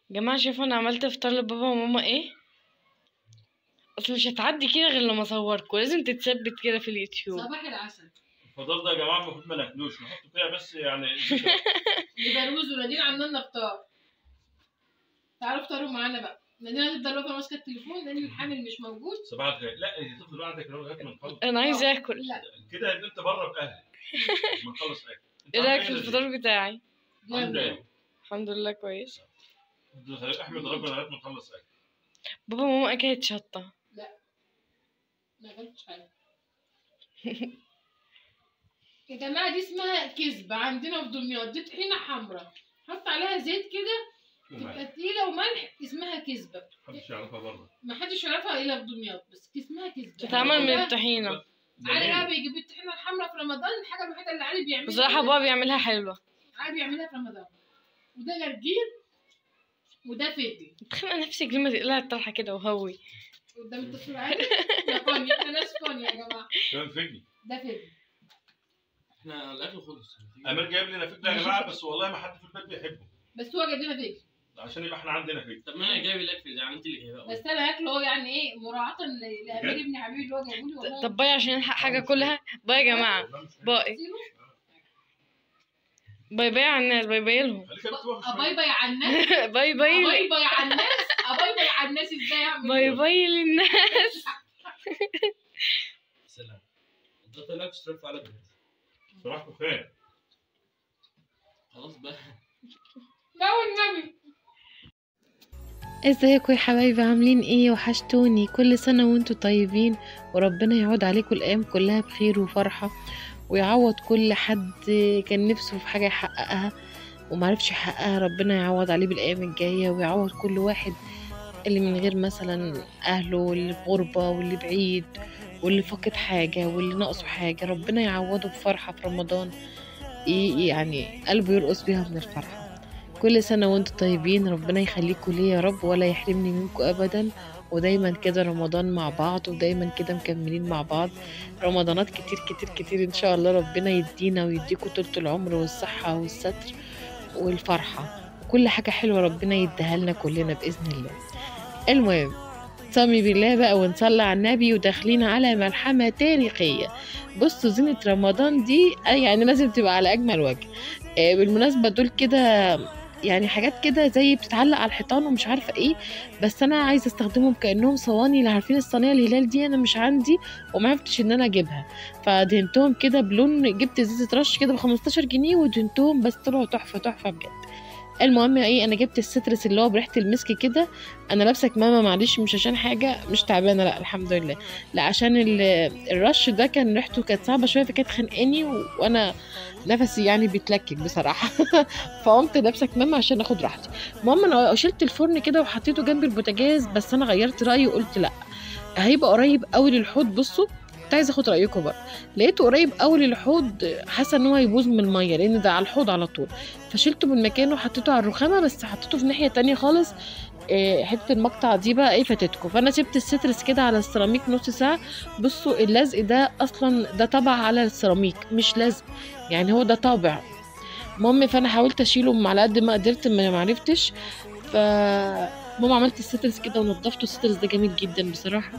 جماعة شوفوا انا عملت افطار لبابا وماما ايه اصل مش هتعدي كده غير لما اصوركوا لازم تتثبت كده في اليوتيوب صباح العسل الفطار ده يا جماعه المفروض ما ناكلوش نحطه فيها بس يعني لبروز ونادين عاملين لنا افطار تعالوا افطروا معانا بقى نادين هتفضل واقفه ماسكه التليفون لان الحامل مش موجود صباح الخير لا انت تفضل قاعده كده لغايه ما نخلص انا عايزة اكل لا كده ان انت بره باهلك ما نخلص اكل انت ايه رايك عامل في إيه الفطار بتاعي ده؟ عامل ايه؟ الحمد لله كويس احمد ربنا لغايه ما نخلص اكل بابا وماما اكلت شطة ما غلطش حاجه يا جماعه دي اسمها كذبه عندنا في دمياط دي طحينه حمراء حط عليها زيت كده تبقى تقيله وملح اسمها كذبه محدش يعرفها بره ما حدش يعرفها الا في دمياط بس اسمها كذبه بتتعمل من ده- الطحينة علي بقى بيجيب الطحينه الحمراء في رمضان الحاجه الوحيده اللي علي بيعملها بصراحة كده. بابا بيعملها حلوة علي بيعملها في رمضان وده جرجير وده فدي بتخنق نفسك ليه ما تقلع الطرحة كده وهوي قدام التصوير عادي يا كوني احنا ناس كوني يا جماعه كمان فجي ده فدي احنا الاكل خلص امير جايب لنا فجل يا جماعه بس والله ما حد في البيت بيحبه بس هو جاب لنا فدي عشان يبقى احنا عندنا فجل طب ما انا جايب الاكل ده انت اللي جايبها بس انا هاكله هو يعني ايه مراعاه ل- لامير ابن حبيبي اللي هو جايبه لي والله طب باي عشان نلحق حاجة كلها باي يا جماعة باي كتير. باي باي على الناس باي باي لهم خليك انت واقف اباي شوية. باي على الناس باي باي اباي باي على الناس اباي باي على الناس ازاي اعمل باي إيه؟ باي للناس سلام انت طلعت تشرب على بيت صباحكم خير خلاص بقى لا والنبي ازيكم يا حبايبي عاملين ايه وحشتوني كل سنة وانتوا طيبين وربنا يعود عليكم الايام كلها بخير وفرحة ويعوض كل حد كان نفسه في حاجة يحققها ومعرفش يحققها ربنا يعوض عليه بالايام الجاية ويعوض كل واحد اللي من غير مثلا اهله واللي في غربة واللي بعيد واللي فقد حاجة واللي ناقصه حاجة ربنا يعوضه بفرحة في رمضان ي- يعني قلبه يرقص بيها من الفرحة كل سنة وانتم طيبين ربنا يخليكم ليا يا رب ولا يحرمني منكم أبدا ودايما كده رمضان مع بعض ودايما كده مكملين مع بعض رمضانات كتير كتير كتير إن شاء الله ربنا يدينا ويديكم طولة العمر والصحة والستر والفرحة وكل حاجة حلوة ربنا يديها لنا كلنا بإذن الله المهم صامي بالله بقى ونصلي على النبي وداخلين على ملحمة تاريخية بصوا زينة رمضان دي آه يعني لازم تبقى على أجمل وجه آه، بالمناسبة دول كده يعني حاجات كده زي بتتعلق على الحيطان ومش عارفه ايه بس انا عايزه استخدمهم كانهم صواني اللي عارفين الصينيه الهلال دي انا مش عندي وما عرفتش ان انا اجيبها فدهنتهم كده بلون جبت زيت رش كده ب 15 جنيه ودهنتهم بس طلعوا تحفه تحفه بجد المهم ايه انا جبت السترس اللي هو بريحه المسك كده انا لابسه كمامه معلش مش عشان حاجه مش تعبانه لا الحمد لله لا عشان ال- الرش ده كان ريحته كانت صعبه شويه فكانت خانقاني و- وانا نفسي يعني بيتلكك بصراحه فقمت لابسه كمامه عشان اخد راحتي المهم انا شلت الفرن كده وحطيته جنب البوتاجاز بس انا غيرت رايي وقلت لا هيبقى قريب قوي للحوض بصوا كنت عايزه اخد رايكم برضه لقيته قريب قوي للحوض حاسه ان هو هيبوظ من الميه لان ده على الحوض على طول فشلته من مكانه وحطيته على الرخامه بس حطيته في ناحيه تانية خالص إيه، حته المقطع دي بقى ايه فاتتكم فانا سبت السترس كده على السيراميك نص ساعه بصوا اللزق ده اصلا ده طبع على السيراميك مش لزق يعني هو ده طابع المهم فانا حاولت اشيله على قد ما قدرت ما معرفتش ف ماما عملت السترس كده ونضفته السترس ده جميل جدا بصراحه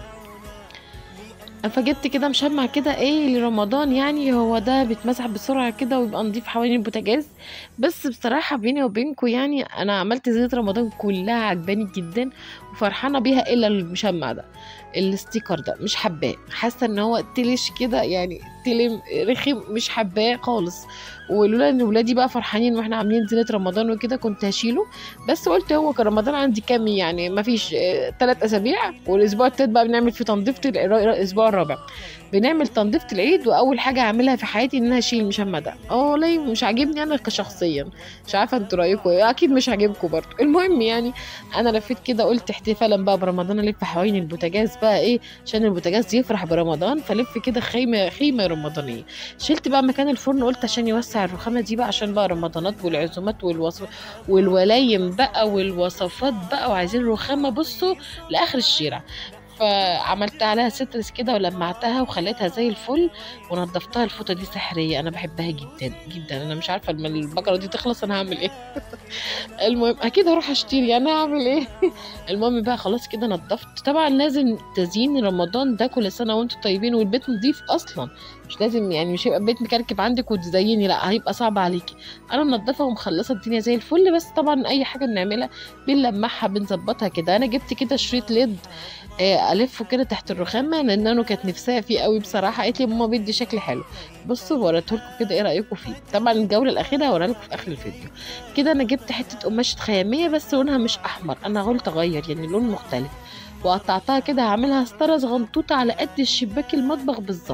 فجبت كده مشمع كده ايه لرمضان يعني هو ده بيتمسح بسرعه كده ويبقى نضيف حوالين البوتاجاز بس بصراحه بيني وبينكم يعني انا عملت زيت رمضان كلها عجباني جدا وفرحانه بيها الا المشمع ده الستيكر ده مش حباه حاسه ان هو تلش كده يعني تلم رخم مش حباه خالص ولولا ان ولادي بقى فرحانين واحنا عاملين زينه رمضان وكده كنت هشيله بس قلت هو كان رمضان عندي كام يعني ما فيش ثلاث اسابيع والاسبوع التالت بقى بنعمل فيه تنظيفه ال- الاسبوع الرابع بنعمل تنظيفه العيد واول حاجه هعملها في حياتي ان انا اشيل المشمع ده اه والله مش عاجبني انا كشخصيا مش عارفه انتوا رايكم ايه اكيد مش عاجبكم برضه المهم يعني انا لفيت كده قلت احتفالا بقى برمضان الف حوالين البوتاجاز بقى ايه عشان البوتاجاز يفرح برمضان فلف كده خيمه خيمه رمضانيه شلت بقى مكان الفرن قلت عشان يوسع الرخامه دي بقى عشان بقى رمضانات والعزومات والوصف والولايم بقى والوصفات بقى وعايزين رخامه بصوا لاخر الشارع فعملت عليها سترس كده ولمعتها وخليتها زي الفل ونضفتها الفوطه دي سحريه انا بحبها جدا جدا انا مش عارفه لما البقره دي تخلص انا هعمل ايه المهم اكيد هروح اشتري انا هعمل ايه المهم بقى خلاص كده نضفت طبعا لازم تزيين رمضان ده كل سنه وانتم طيبين والبيت نضيف اصلا مش لازم يعني مش هيبقى البيت مكركب عندك وتزيني لا هيبقى صعب عليكي انا منضفه ومخلصه الدنيا زي الفل بس طبعا اي حاجه بنعملها بنلمعها بنظبطها كده انا جبت كده شريط ليد آه، الفه كده تحت الرخامه لان انا كانت نفسها فيه قوي بصراحه قالت لي ماما بيدي شكل حلو بصوا وريته لكم كده ايه رايكم فيه طبعا الجوله الاخيره هوريها لكم في اخر الفيديو كده انا جبت حته قماشه خياميه بس لونها مش احمر انا قلت اغير يعني لون مختلف وقطعتها كده هعملها ستاره صغنطوطه على قد الشباك المطبخ بالظبط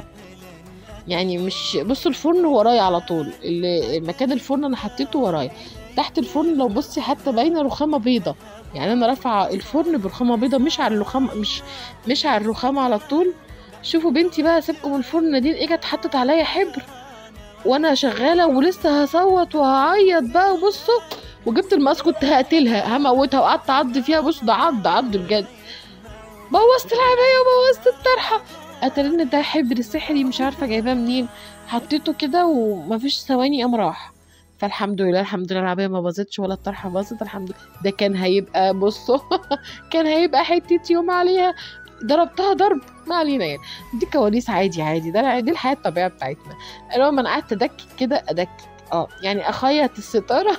يعني مش بصوا الفرن ورايا على طول اللي مكان الفرن انا حطيته ورايا تحت الفرن لو بصي حتى باينه رخامه بيضه يعني انا رافعه الفرن برخامه بيضه مش على الرخامه مش مش على الرخامه على طول شوفوا بنتي بقى سيبكم من الفرن دي اجت حطت عليا حبر وانا شغاله ولسه هصوت وهعيط بقى وبصوا وجبت المقص كنت هقتلها هموتها وقعدت اعض فيها بص ده عض عض بجد بوظت العبايه وبوظت الطرحه اترن ده حبر سحري مش عارفه جايباه منين حطيته كده ومفيش ثواني قام راح فالحمد لله الحمد لله العبايه ما باظتش ولا الطرحه باظت الحمد لله ده كان هيبقى بصوا كان هيبقى حته يوم عليها ضربتها ضرب ما علينا يعني دي كواليس عادي عادي ده دي الحياه الطبيعيه بتاعتنا المهم انا قعدت ادكك كده ادكك اه يعني اخيط الستاره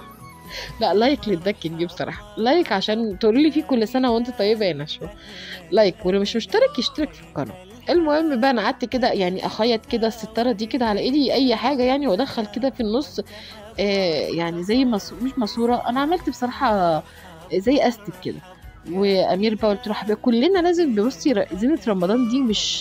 لا لايك للدكك دي بصراحه لايك عشان تقولي لي فيه كل سنه وانت طيبه يا نشوى لايك واللي مش مشترك يشترك في القناه المهم بقى انا قعدت كده يعني اخيط كده الستاره دي كده على ايدي اي حاجه يعني وادخل كده في النص آه يعني زي مص... مش ماسوره انا عملت بصراحه زي استك كده وامير بقى قلت له حبيبي كلنا لازم بصي ر- زينه رمضان دي مش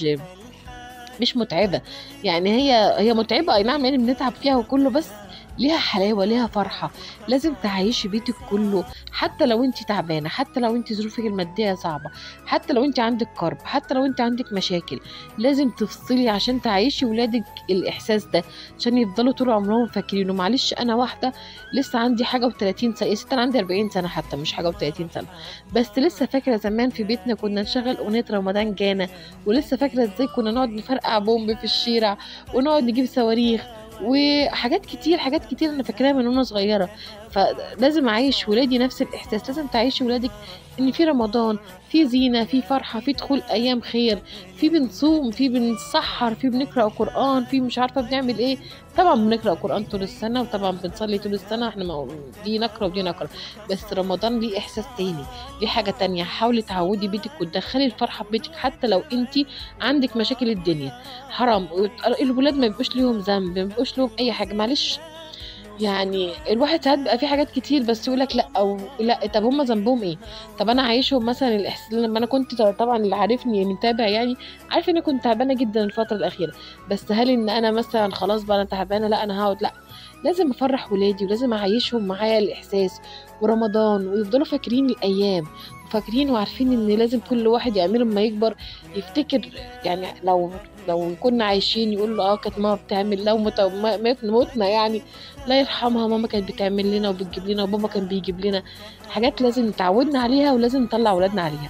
مش متعبه يعني هي هي متعبه اي نعم يعني بنتعب فيها وكله بس ليها حلاوه ليها فرحه لازم تعيشي بيتك كله حتى لو انت تعبانه حتى لو انت ظروفك الماديه صعبه حتى لو انت عندك كرب حتى لو انت عندك مشاكل لازم تفصلي عشان تعيشي ولادك الاحساس ده عشان يفضلوا طول عمرهم فاكرينه معلش انا واحده لسه عندي حاجه و30 سنه يا ست انا عندي 40 سنه حتى مش حاجه و30 سنه بس لسه فاكره زمان في بيتنا كنا نشغل اغنيه رمضان جانا ولسه فاكره ازاي كنا نقعد نفرقع بومب في الشارع ونقعد نجيب صواريخ وحاجات كتير حاجات كتير انا فاكراها من وانا صغيره فلازم اعيش ولادي نفس الاحساس لازم تعيشي ولادك ان في رمضان في زينه في فرحه في دخول ايام خير في بنصوم في بنسحر في بنقرا قران في مش عارفه بنعمل ايه طبعا بنقرا قران طول السنه وطبعا بنصلي طول السنه احنا ما دي نقرا ودي نقرا بس رمضان ليه احساس تاني ليه حاجه تانية حاولي تعودي بيتك وتدخلي الفرحه في بيتك حتى لو انت عندك مشاكل الدنيا حرام الولاد ما بيبقوش ليهم ذنب ما بيبقوش لهم اي حاجه معلش يعني الواحد ساعات بيبقى في حاجات كتير بس يقول لك لا او لا طب هم ذنبهم ايه طب انا عايشهم مثلا الاحساس لما انا كنت طبعا اللي عارفني يعني متابع يعني عارف ان انا كنت تعبانه جدا الفتره الاخيره بس هل ان انا مثلا خلاص بقى انا تعبانه لا انا هقعد لا لازم افرح ولادي ولازم اعيشهم معايا الاحساس ورمضان ويفضلوا فاكرين الايام وفاكرين وعارفين ان لازم كل واحد يعمله لما يكبر يفتكر يعني لو لو كنا عايشين يقول له اه كانت ماما بتعمل لو مت- ما- مات- موتنا يعني لا يرحمها ماما كانت بتعمل لنا وبتجيب لنا وبابا كان بيجيب لنا حاجات لازم نتعودنا عليها ولازم نطلع ولادنا عليها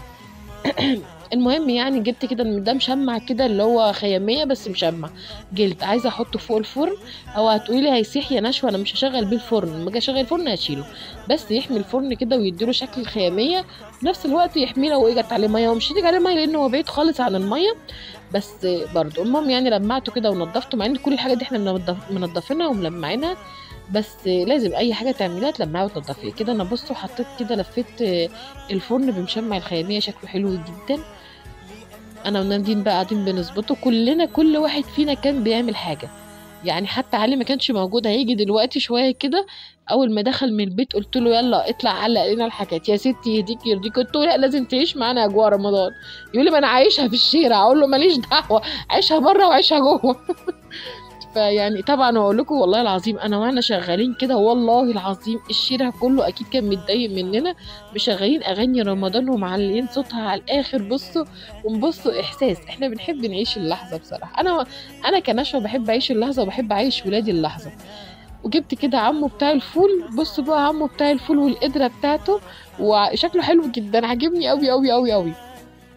المهم يعني جبت كده ده مشمع كده اللي هو خياميه بس مشمع جلد عايزه احطه فوق الفرن او هتقولي هيسيح يا نشوى انا مش هشغل بيه الفرن لما اجي اشغل الفرن هشيله بس يحمي الفرن كده ويديله شكل الخياميه في نفس الوقت يحميه لو اجت عليه ميه ومش هتيجي عليه ميه لان هو بعيد خالص عن الميه بس برضه المهم يعني لمعته كده ونضفته مع ان كل الحاجات دي احنا منضف- منضفينها وملمعينها بس لازم اي حاجه تعمليها تلمعيها وتنضفيها كده انا بصوا حطيت كده لفيت آه، الفرن بمشمع الخياميه شكله حلو جدا انا ونادين بقى قاعدين بنظبطه كلنا كل واحد فينا كان بيعمل حاجه يعني حتى علي ما كانش موجود هيجي دلوقتي شويه كده اول ما دخل من البيت قلت له يلا اطلع علق لنا الحاجات يا ستي يهديك يرضيك قلت له لا لازم تعيش معانا اجواء رمضان يقول لي ما انا عايشها في الشارع اقول له ماليش دعوه عيشها بره وعيشها جوه فيعني طبعا اقول لكم والله العظيم انا وانا شغالين كده والله العظيم الشارع كله اكيد كان متضايق مننا مشغلين اغاني رمضان ومعلقين صوتها على الاخر بصوا ونبصوا احساس احنا بنحب نعيش اللحظه بصراحه انا انا كنشوى بحب اعيش اللحظه وبحب اعيش ولادي اللحظه وجبت كده عمو بتاع الفول بصوا بقى عمو بتاع الفول والقدره بتاعته وشكله حلو جدا عاجبني قوي قوي قوي قوي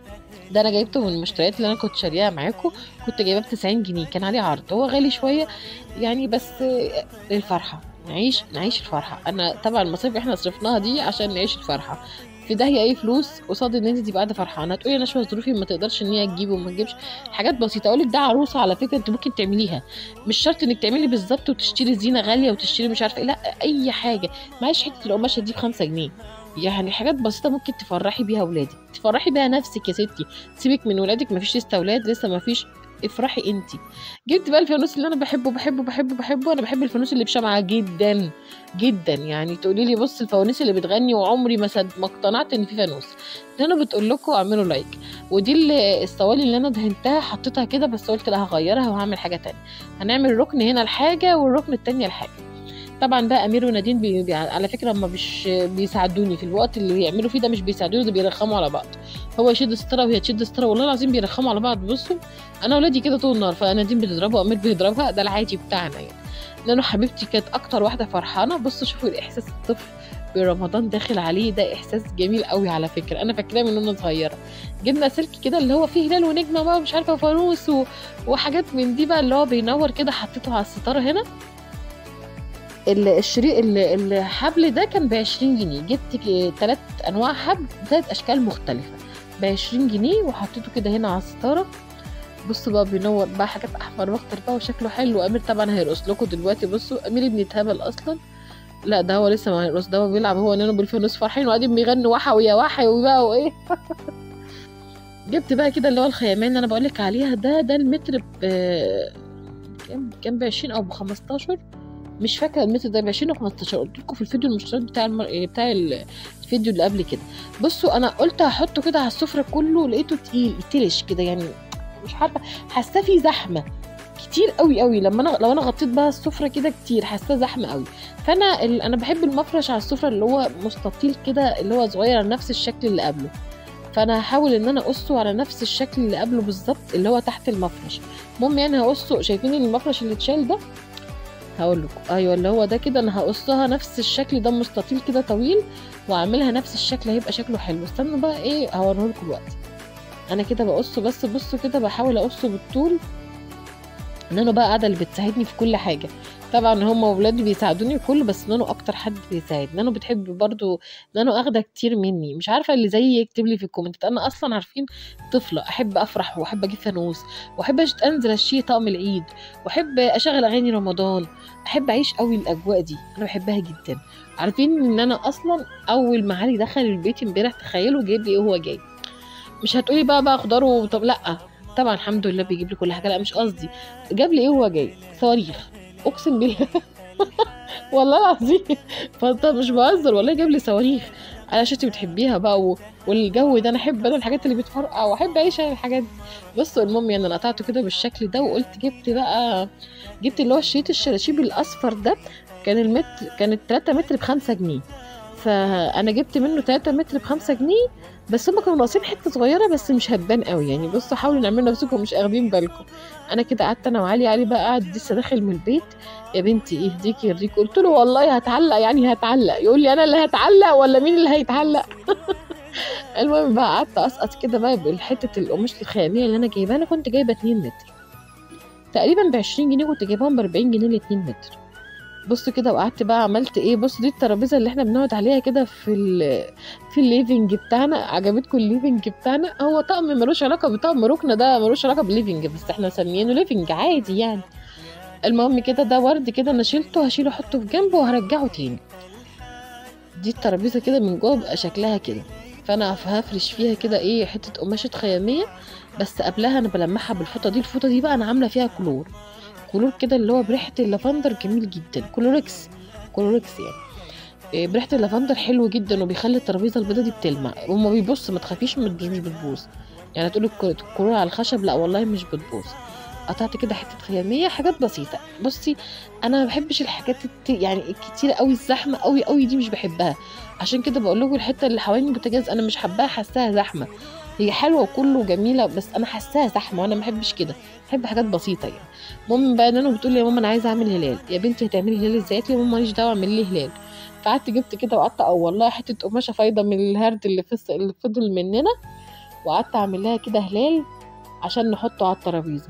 ده انا جايبته من المشتريات اللي انا كنت شاريها معاكم كنت جايباه ب 90 جنيه كان عليه عرض هو غالي شويه يعني بس آه، للفرحه نعيش نعيش الفرحه انا طبعا المصاريف احنا صرفناها دي عشان نعيش الفرحه في داهيه اي فلوس قصاد ان انت تبقى قاعده فرحانه تقولي انا شويه ظروفي ما تقدرش ان هي تجيب وما تجيبش حاجات بسيطه اقول لك ده عروسه على فكره انت ممكن تعمليها مش شرط انك تعملي بالظبط وتشتري زينه غاليه وتشتري مش عارفه ايه لا اي حاجه معلش حته القماشه دي بخمسة جنيه يعني حاجات بسيطة ممكن تفرحي بيها ولادك تفرحي بيها نفسك يا ستي سيبك من ولادك مفيش لسه ولاد لسه مفيش افرحي انتي جبت بقى الفانوس اللي انا بحبه بحبه بحبه بحبه انا بحب الفانوس اللي بشمعة جدا جدا يعني تقولي لي بص الفوانيس اللي بتغني وعمري ما صد- ما اقتنعت ان في فانوس اللي انا بتقول لكم اعملوا لايك ودي اللي الصوالي اللي انا دهنتها حطيتها كده بس قلت لا هغيرها وهعمل حاجه تانية هنعمل ركن هنا لحاجه والركن التانية لحاجه طبعا بقى امير ونادين بي... بي... على فكره هم مش بيساعدوني في الوقت اللي بيعملوا فيه ده مش بيساعدوني ده بيرخموا على بعض هو يشد ستاره وهي تشد ستاره والله العظيم بيرخموا على بعض بصوا انا ولادي كده طول النهار فنادين بتضربه وامير بيضربها ده العادي بتاعنا يعني لانه حبيبتي كانت اكتر واحده فرحانه بصوا شوفوا الاحساس الطفل برمضان داخل عليه ده احساس جميل قوي على فكره انا فاكراه من وانا صغيره جبنا سلك كده اللي هو فيه هلال ونجمه بقى مش عارفه فانوس و... وحاجات من دي بقى اللي هو بينور كده حطيته على الستاره هنا ال- الشريط ال- الحبل ده كان ب 20 جنيه جبت ثلاث انواع حبل ثلاث اشكال مختلفه ب 20 جنيه وحطيته كده هنا على الستاره بصوا بقى بينور بقى حاجات احمر واخضر بقى وشكله حلو امير طبعا هيرقص لكم دلوقتي بصوا امير ابني اتهبل اصلا لا ده هو لسه ما هيرقص ده هو بيلعب هو نانو بالفانوس فرحين وقاعدين بيغنوا وحوي يا وحوي بقى وايه جبت بقى كده اللي هو الخيامين اللي انا بقولك عليها ده ده المتر ب كام كام ب 20 او ب 15 مش فاكره المتر ده ب 20 او 15 قلت لكم في الفيديو المشترك بتاع المر... بتاع ال- الفيديو اللي قبل كده بصوا انا قلت هحطه كده على السفره كله لقيته تقيل تلش كده يعني مش عارفه حاساه فيه زحمه كتير قوي قوي لما انا لو انا غطيت بقى السفره كده كتير حاساه زحمه قوي فانا ال... انا بحب المفرش على السفره اللي هو مستطيل كده اللي هو صغير على نفس الشكل اللي قبله فانا هحاول ان انا اقصه على نفس الشكل اللي قبله بالظبط اللي هو تحت المفرش المهم يعني هقصه شايفين المفرش اللي اتشال ده هقول لكم ايوه اللي هو ده كده انا هقصها نفس الشكل ده مستطيل كده طويل واعملها نفس الشكل هيبقى شكله حلو استنوا بقى ايه هوريه لكم دلوقتي انا كده بقصه بس بصوا كده بحاول اقصه بالطول نانو بقى قاعده اللي بتساعدني في كل حاجه طبعا هم واولادي بيساعدوني كله بس نانو اكتر حد بيساعد نانو بتحب برضو نانو اخده كتير مني مش عارفه اللي زيي يكتب لي في الكومنتات انا اصلا عارفين طفله احب افرح واحب اجيب فانوس واحب أش- انزل اشتري طقم العيد واحب اشغل اغاني رمضان احب اعيش قوي الاجواء دي انا بحبها جدا عارفين ان انا اصلا اول ما علي دخل البيت امبارح تخيلوا جايب لي ايه وهو جاي مش هتقولي بقى بقى خضار و- طب لا طبعا الحمد لله بيجيب لي كل حاجه لا مش قصدي جاب لي ايه وهو جاي صواريخ اقسم بالله والله العظيم فانت مش بهزر والله جاب لي صواريخ على شتي بتحبيها بقى و... والجو ده انا احب انا الحاجات اللي بتفرقع واحب اعيش انا الحاجات دي بصوا المهم يعني انا قطعته كده بالشكل ده وقلت جبت بقى جبت اللي هو الشريط الشراشيب الاصفر ده كان المتر كانت 3 متر ب 5 جنيه فانا جبت منه 3 متر ب 5 جنيه بس هم كانوا ناقصين حته صغيره بس مش هتبان قوي يعني بصوا حاولوا نعمل نفسكم مش اخدين بالكم انا كده قعدت انا وعلي علي بقى قاعد لسه داخل من البيت يا بنتي يهديكي يرضيكي قلت له والله هتعلق يعني هتعلق يقول لي انا اللي هتعلق ولا مين اللي هيتعلق المهم بقى قعدت اسقط كده بقى بالحته القماش الخياميه اللي انا جايباها انا كنت جايبه 2 متر تقريبا ب 20 جنيه كنت جايباهم ب 40 جنيه ل 2 متر بص كده وقعدت بقى عملت ايه بص دي الترابيزه اللي احنا بنقعد عليها كده في ال في الليفنج بتاعنا عجبتكم الليفنج بتاعنا هو طقم ملوش علاقه بطقم ركنه ده ملوش علاقه بالليفنج بس احنا مسميينه ليفنج عادي يعني المهم كده ده ورد كده انا شيلته هشيله احطه في جنبه وهرجعه تاني دي الترابيزه كده من جوه بقى شكلها كده فانا هفرش فيها كده ايه حته قماشه خياميه بس قبلها انا بلمعها بالفوطه دي الفوطه دي بقى انا عامله فيها كلور كلور كده اللي هو بريحه اللافندر جميل جدا كلوركس كلوركس يعني إيه، بريحه اللافندر حلو جدا وبيخلي الترابيزه البيضه دي بتلمع وما بيبص ما تخافيش مش مش بتبوظ يعني تقولي الك- الكلور على الخشب لا والله مش بتبوظ قطعت كده حته خياميه حاجات بسيطه بصي انا ما بحبش الحاجات الت... يعني الكتيره قوي الزحمه قوي قوي دي مش بحبها عشان كده بقول لكم الحته اللي حوالين البوتاجاز انا مش حباها حاساها زحمه هي حلوه وكله جميله بس انا حاساها زحمه وانا ما بحبش كده بحب حاجات بسيطه يعني المهم بقى ان انا بتقول لي يا ماما انا عايزه اعمل هلال يا بنتي هتعملي هلال ازاي قالت لي يا ماما ماليش دعوه اعملي لي هلال فقعدت جبت كده وقعدت اول لها حته قماشه فايضه من الهرد اللي فس... اللي فضل مننا وقعدت اعمل لها كده هلال عشان نحطه على الترابيزه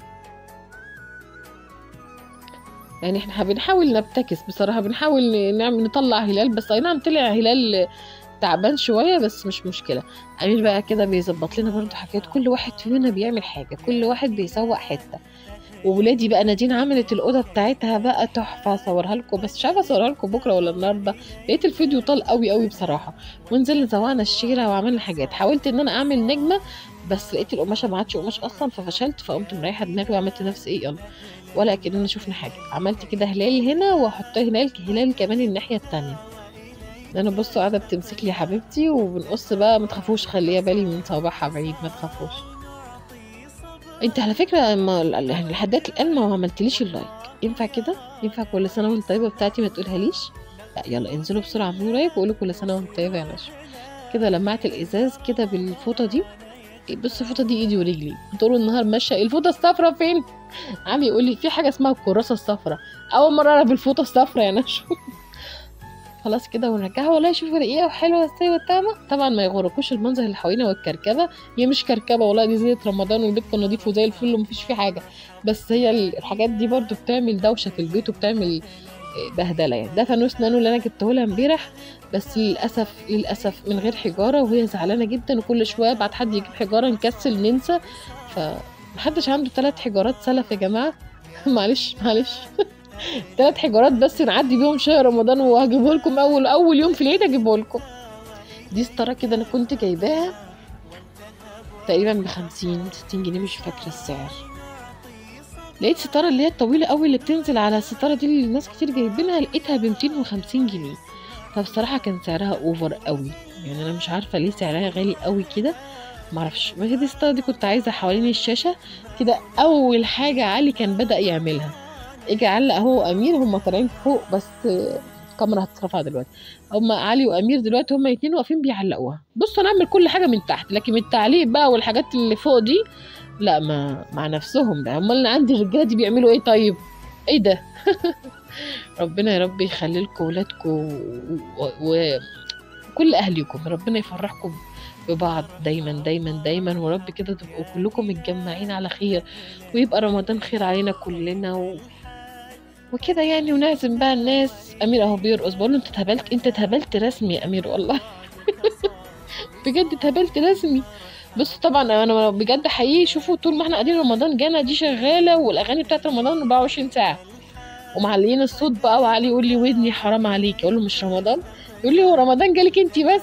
يعني احنا بنحاول نبتكس بصراحه بنحاول نعمل نطلع هلال بس اي نعم طلع هلال تعبان شويه بس مش مشكله امير بقى كده بيظبط لنا برضو حاجات كل واحد فينا بيعمل حاجه كل واحد بيسوق حته وولادي بقى نادين عملت الاوضه بتاعتها بقى تحفه اصورها لكم بس مش عارفه اصورها لكم بكره ولا النهارده لقيت الفيديو طال قوي قوي بصراحه ونزلنا زوقنا الشيره وعملنا حاجات حاولت ان انا اعمل نجمه بس لقيت القماشه ما عادش قماش اصلا ففشلت فقمت مريحه دماغي وعملت نفسي ايه يلا ولا كأننا شفنا حاجه عملت كده هلال هنا واحط هلال هلال كمان الناحيه التانية انا بصوا قاعده بتمسك لي يا حبيبتي وبنقص بقى ما تخافوش خليها بالي من صوابعها بعيد ما تخافوش انت على فكره ما يعني لحد الان ما عملتليش اللايك ينفع كده ينفع كل سنه وانت طيبه بتاعتي ما تقولها ليش لا يلا انزلوا بسرعه اعملوا لايك وقولوا كل سنه وانت طيبه يا نشوى كده لمعت الازاز كده بالفوطه دي بص الفوطه دي ايدي ورجلي طول النهار ماشيه الفوطه الصفرا فين علي يقول لي في حاجه اسمها الكراسه الصفرا اول مره اعرف الفوطه الصفرا يا نشوى خلاص كده ونرجعها والله شوفوا رقيقه وحلوه ازاي والطعمه طبعا ما يغركوش المنظر اللي حوالينا والكركبه هي مش كركبه والله دي زينه رمضان والبيت كان نضيف وزي الفل ومفيش فيه حاجه بس هي الحاجات دي برضو بتعمل دوشه في البيت وبتعمل بهدله يعني ده فانوس نانو اللي انا جبته لها امبارح بس للاسف للاسف من غير حجاره وهي زعلانه جدا وكل شويه بعد حد يجيب حجاره نكسل ننسى فمحدش عنده ثلاث حجارات سلف يا جماعه معلش معلش ثلاث حجارات بس نعدي بيهم شهر رمضان وهجيبه لكم اول اول يوم في العيد اجيبه لكم دي ستاره كده انا كنت جايباها تقريبا ب 50 60 جنيه مش فاكره السعر لقيت ستاره اللي هي الطويله قوي اللي بتنزل على الستاره دي اللي الناس كتير جايبينها لقيتها ب 250 جنيه فبصراحه كان سعرها اوفر قوي يعني انا مش عارفه ليه سعرها غالي قوي كده معرفش ما هي دي الستاره دي كنت عايزه حوالين الشاشه كده اول حاجه علي كان بدا يعملها اجي اعلق هو وامير هم طالعين فوق بس الكاميرا هترفع دلوقتي هم علي وامير دلوقتي هم الاثنين واقفين بيعلقوها بصوا انا اعمل كل حاجه من تحت لكن من التعليق بقى والحاجات اللي فوق دي لا ما مع نفسهم بقى امال انا عندي الرجاله دي بيعملوا ايه طيب ايه ده ربنا يا رب يخلي لكم ولادكم وكل اهليكم ربنا يفرحكم ببعض دايما دايما دايما ورب كده تبقوا كلكم متجمعين على خير ويبقى رمضان خير علينا كلنا و... وكده يعني ونعزم بقى الناس امير اهو بيرقص بقول له انت اتهبلت انت اتهبلت رسمي يا امير والله بجد اتهبلت رسمي بص طبعا انا بجد حقيقي شوفوا طول ما احنا قاعدين رمضان جانا دي شغاله والاغاني بتاعت رمضان 24 ساعه ومعلقين الصوت بقى وعلي يقول لي ودني حرام عليك اقول له مش رمضان يقول لي هو رمضان جالك انت بس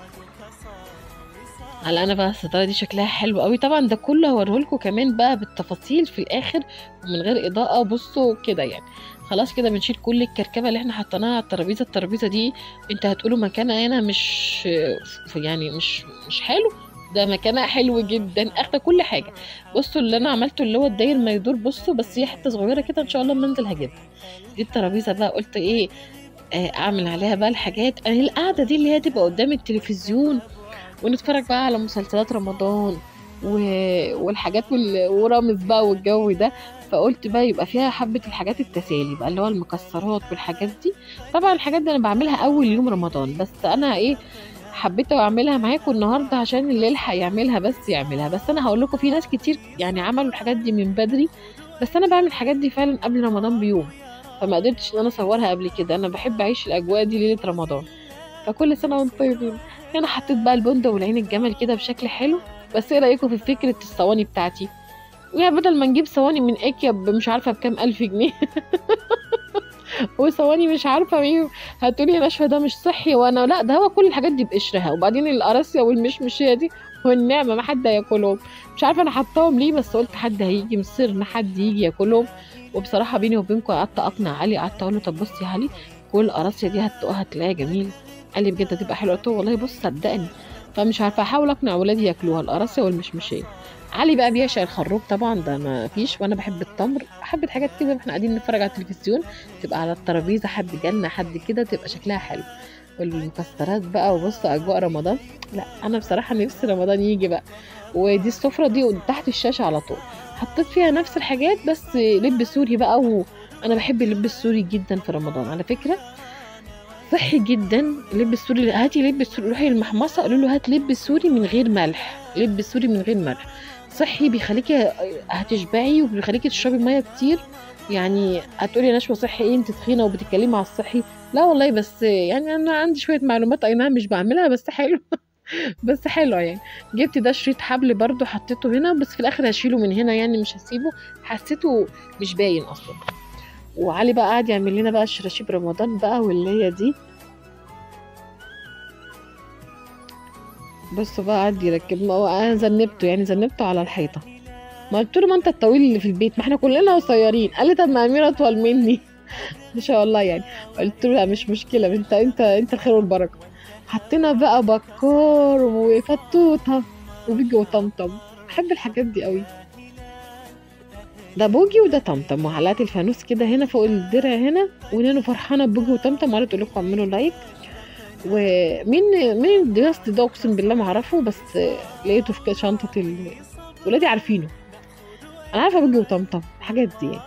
على انا بقى الستاره دي شكلها حلو قوي طبعا ده كله هوريهولكوا كمان بقى بالتفاصيل في الاخر ومن غير اضاءه بصوا كده يعني خلاص كده بنشيل كل الكركبه اللي احنا حطيناها على الترابيزه الترابيزه دي انت هتقولوا مكانها هنا مش يعني مش مش حلو ده مكانها حلو جدا اخده كل حاجه بصوا اللي انا عملته اللي هو الداير ما يدور بصوا بس هي حته صغيره كده ان شاء الله منزل هجيبها دي الترابيزه بقى قلت ايه اعمل عليها بقى الحاجات انا القعده دي اللي هي تبقى قدام التلفزيون ونتفرج بقى على مسلسلات رمضان و... والحاجات وال... ورامز بقى والجو ده فقلت بقى يبقى فيها حبة الحاجات التسالي بقى اللي هو المكسرات والحاجات دي طبعا الحاجات دي انا بعملها اول يوم رمضان بس انا ايه حبيت اعملها معاكم النهارده عشان اللي يلحق يعملها بس يعملها بس انا هقول لكم في ناس كتير يعني عملوا الحاجات دي من بدري بس انا بعمل الحاجات دي فعلا قبل رمضان بيوم فما قدرتش ان انا اصورها قبل كده انا بحب اعيش الاجواء دي ليله رمضان فكل سنه وانتم طيبين انا حطيت بقى البندة والعين الجمل كده بشكل حلو بس ايه رايكم في فكره الصواني بتاعتي يعني بدل ما نجيب صواني من ايكيا مش عارفه بكام الف جنيه وصواني مش عارفه ايه هتقولي يا نشوى ده مش صحي وانا لا ده هو كل الحاجات دي بقشرها وبعدين القراصيه والمشمشيه دي والنعمه ما حد هياكلهم مش عارفه انا حطاهم ليه بس قلت حد هيجي مصر ان حد يجي ياكلهم وبصراحه بيني وبينكم قعدت اقنع علي قعدت اقول له طب بصي يا علي كل القراصيه دي هتدوقها هتلاقيها جميل قال لي بجد هتبقى حلوه قلت له والله بص صدقني فمش عارفه احاول اقنع ولادي ياكلوها القراصيه والمشمشيه علي بقى بيعشق الخروب طبعا ده ما فيش وانا بحب التمر حبه حاجات كده احنا قاعدين نتفرج على التلفزيون تبقى على الترابيزه حد جالنا حد كده تبقى شكلها حلو والمكسرات بقى وبص اجواء رمضان لا انا بصراحه نفسي رمضان يجي بقى ودي السفره دي تحت الشاشه على طول حطيت فيها نفس الحاجات بس لب سوري بقى وانا بحب اللب السوري جدا في رمضان على فكره صحي جدا لب السوري هاتي لب السوري روحي المحمصه قولوا له هات لب سوري من غير ملح لب سوري من غير ملح صحي بيخليكي هتشبعي وبيخليكي تشربي ميه كتير يعني هتقولي يا نشوى صحي ايه انت تخينه وبتتكلمي على الصحي لا والله بس يعني انا عندي شويه معلومات اي نعم مش بعملها بس حلو بس حلو يعني جبت ده شريط حبل برضو حطيته هنا بس في الاخر هشيله من هنا يعني مش هسيبه حسيته مش باين اصلا وعلي بقى قاعد يعمل لنا بقى الشراشيب رمضان بقى واللي هي دي بصوا بقى قاعد يركب ما هو انا ذنبته يعني ذنبته على الحيطه ما قلت له ما انت الطويل اللي في البيت ما احنا كلنا قصيرين قال لي طب ما اميره اطول مني ما شاء الله يعني قلت له لا مش مشكله انت انت انت الخير والبركه حطينا بقى بكار وفتوته وبيجي وطمطم بحب الحاجات دي قوي ده بوجي وده طمطم وعلقت الفانوس كده هنا فوق الدرع هنا ونانو فرحانه بوجي وطمطم وقالت تقول لكم اعملوا لايك ومين مين الدراسة ده اقسم بالله ما اعرفه بس لقيته في شنطه ال... ولادي عارفينه انا عارفه بوجي وطمطم الحاجات دي يعني.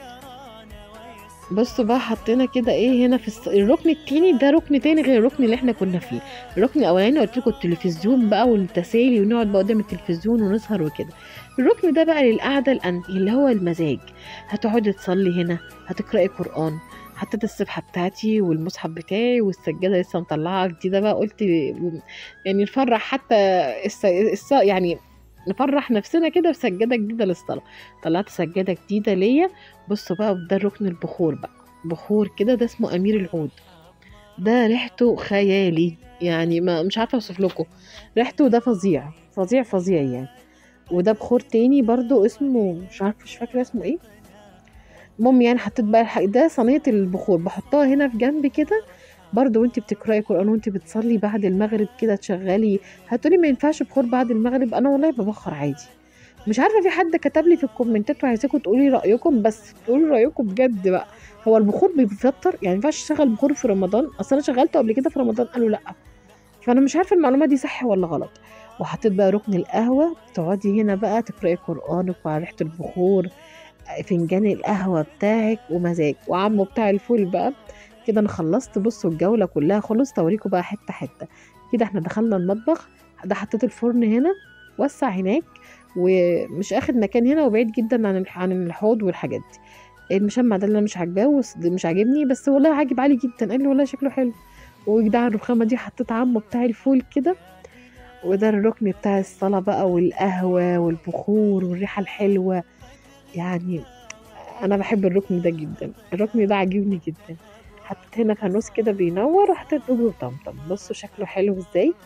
بصوا بقى حطينا كده ايه هنا في الص... الركن التاني ده ركن تاني غير الركن اللي احنا كنا فيه الركن الاولاني قلت لكم التلفزيون بقى والتسالي ونقعد بقى قدام التلفزيون ونسهر وكده الركن ده بقى للقعده الأن... اللي هو المزاج هتقعدي تصلي هنا هتقراي قران حطيت السبحه بتاعتي والمصحف بتاعي والسجاده لسه مطلعه جديده بقى قلت يعني نفرح حتى الس... الس... يعني نفرح نفسنا كده بسجاده جديده للصلاه طلعت سجاده جديده ليا بصوا بقى ده ركن البخور بقى بخور كده ده اسمه امير العود ده ريحته خيالي يعني ما مش عارفه اوصف لكم ريحته ده فظيع فظيع فظيع يعني وده بخور تاني برضو اسمه مش عارفه مش فاكره اسمه ايه المهم يعني حطيت بقى الحق ده صينيه البخور بحطها هنا في جنب كده برضه وانت بتقراي قران وانت بتصلي بعد المغرب كده تشغلي هتقولي ما ينفعش بخور بعد المغرب انا والله ببخر عادي مش عارفه في حد كتب لي في الكومنتات وعايزاكم تقولي رايكم بس تقولوا رايكم بجد بقى هو البخور بيفطر يعني ما ينفعش تشغل بخور في رمضان اصل انا شغلته قبل كده في رمضان قالوا لا فانا مش عارفه المعلومه دي صح ولا غلط وحطيت بقى ركن القهوه تقعدي هنا بقى تقراي قرانك وعلى ريحه البخور فنجان القهوه بتاعك ومزاج وعمو بتاع الفول بقى كده انا خلصت بصوا الجوله كلها خلصت اوريكم بقى حته حته كده احنا دخلنا المطبخ ده حطيت الفرن هنا وسع هناك ومش اخد مكان هنا وبعيد جدا عن عن الحوض والحاجات دي المشمع ده اللي انا مش عاجباه مش عاجبني بس والله عاجب علي جدا قال لي والله شكله حلو وجدع الرخامه دي حطيت عمو بتاع الفول كده وده الركن بتاع الصلاه بقى والقهوه والبخور والريحه الحلوه يعني انا بحب الركن ده جدا الركن ده عاجبني جدا حطيت هنا فانوس كده بينور وحطيت بوجي وطمطم بصوا شكله حلو ازاي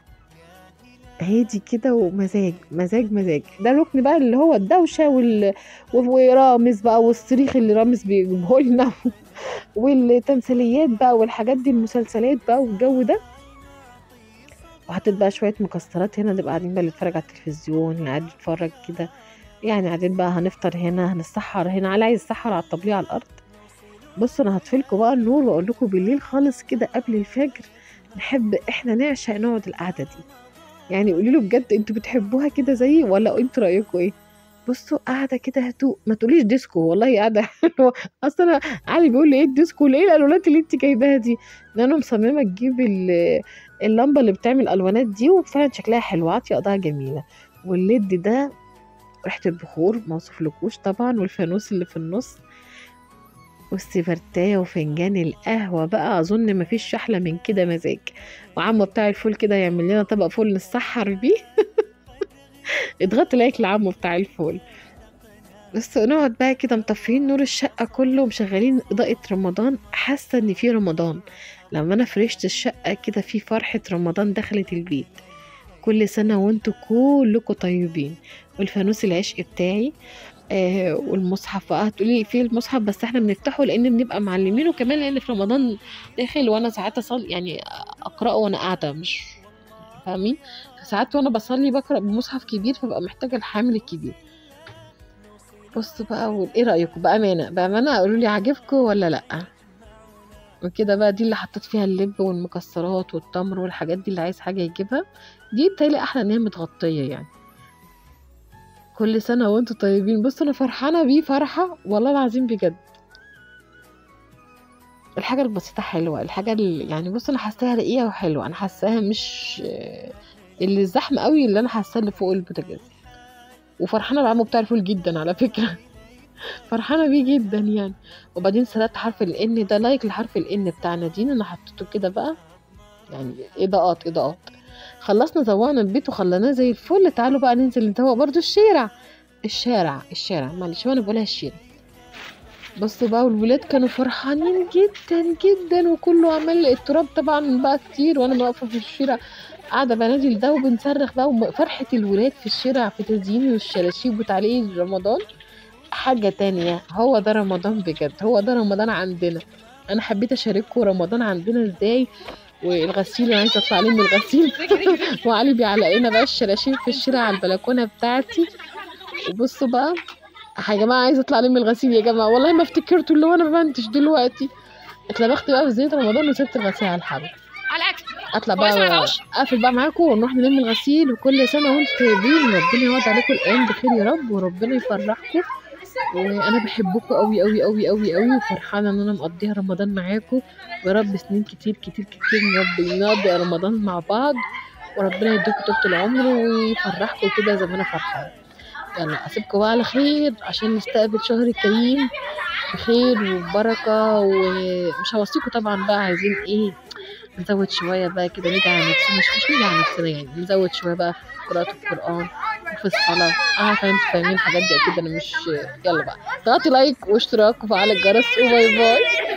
هادي كده ومزاج مزاج مزاج ده الركن بقى اللي هو الدوشه وال... ورامز بقى والصريخ اللي رامز بيجيبه لنا والتمثيليات بقى والحاجات دي المسلسلات بقى والجو ده وحطيت بقى شويه مكسرات هنا نبقى قاعدين بقى نتفرج على التلفزيون قاعد نتفرج كده يعني قاعدين بقى هنفطر هنا هنسحر هنا على عايز يسحر على الطبلية على الارض بصوا انا هطفيلكوا بقى النور واقول لكم بالليل خالص كده قبل الفجر نحب احنا نعشق نقعد القعده دي يعني قولي له بجد انتوا بتحبوها كده زيي ولا انتوا رايكم ايه بصوا قاعده كده هدوء ما تقوليش ديسكو والله قاعده حلوه اصلا علي بيقول لي ايه الديسكو ليه الالوانات اللي انت جايباها دي ان انا مصممه تجيب اللمبه اللي بتعمل الوانات دي وفعلا شكلها حلو عاطيه اضاءه جميله والليد ده ريحه البخور ما اوصفلكوش طبعا والفانوس اللي في النص والسيفرتاية وفنجان القهوة بقى أظن مفيش أحلى من كده مزاج وعمو بتاع الفول كده يعمل لنا طبق فول نسحر بيه اضغط لايك لعمو بتاع الفول بس نقعد بقى كده مطفيين نور الشقة كله ومشغلين إضاءة رمضان حاسة إن في رمضان لما أنا فرشت الشقة كده في فرحة رمضان دخلت البيت كل سنة وانتوا كلكم طيبين والفانوس العشق بتاعي آه والمصحف بقى هتقولي في المصحف بس احنا بنفتحه لان بنبقى معلمينه كمان لان في رمضان داخل وانا ساعات اصلي يعني اقراه وانا قاعده مش فاهمين ساعات وانا بصلي بقرا بمصحف كبير فبقى محتاجه الحامل الكبير بصوا بقى ايه رايكم بامانه بامانه قولوا لي عاجبكم ولا لا وكده بقى دي اللي حطيت فيها اللب والمكسرات والتمر والحاجات دي اللي عايز حاجه يجيبها دي بتهيألي احلى ان هي متغطيه يعني كل سنة وانتوا طيبين بصوا انا فرحانة بيه فرحة والله العظيم بجد الحاجة البسيطة حلوة الحاجة اللي يعني بص انا حاساها رقيقة وحلوة انا حاساها مش اللي الزحمة قوي اللي انا حاساه اللي فوق البوتاجاز وفرحانة بعمو بتاع الفول جدا على فكرة فرحانة بيه جدا يعني وبعدين سرقت حرف الان ده لايك لحرف الان بتاع نادين انا حطيته كده بقى يعني اضاءات اضاءات خلصنا زوقنا البيت وخليناه زي الفل تعالوا بقى ننزل نزوق برضو الشارع الشارع الشارع معلش وانا بقولها الشارع بصوا بقى والولاد كانوا فرحانين جدا جدا وكله عمال التراب طبعا بقى كتير وانا واقفه في الشارع قاعده بنادي ده وبنصرخ بقى وفرحه الولاد في الشارع في تزيين والشلاشيب وتعليق رمضان حاجه تانية هو ده رمضان بجد هو ده رمضان عندنا انا حبيت اشارككم رمضان عندنا ازاي والغسيل انا عايزه اطلع لي من الغسيل وعلي بيعلق لنا بقى الشلاشيب في الشارع على البلكونه بتاعتي وبصوا بقى يا جماعه عايزه اطلع لي من الغسيل يا جماعه والله ما افتكرته اللي هو انا بنتش دلوقتي اتلبخت بقى في زيت رمضان وسبت الغسيل على الحبل على الاكل اطلع كويس ما بقى عملوش؟ اقفل بقى معاكم ونروح نلم الغسيل وكل سنه وانتم طيبين ربنا يعود عليكم الايام بخير يا رب وربنا يفرحكم وانا بحبكم قوي قوي قوي قوي قوي وفرحانه ان انا مقضيها رمضان معاكم ويا رب سنين كتير كتير كتير يا رب نقضي رمضان مع بعض وربنا يديكم طول العمر ويفرحكم كده زي ما انا فرحانه يلا اسيبكم بقى على خير عشان نستقبل شهر الكريم بخير وبركه ومش هوصيكم طبعا بقى عايزين ايه نزود شويه بقى كده نيجي على نفسنا مش مش نيجي على نفسنا يعني نزود شويه بقى في قراءه القران وفي الصلاه اه عارفه انتوا فاهمين الحاجات دي اكيد انا مش يلا بقى ضغطي لايك واشتراك وفعل الجرس وباي باي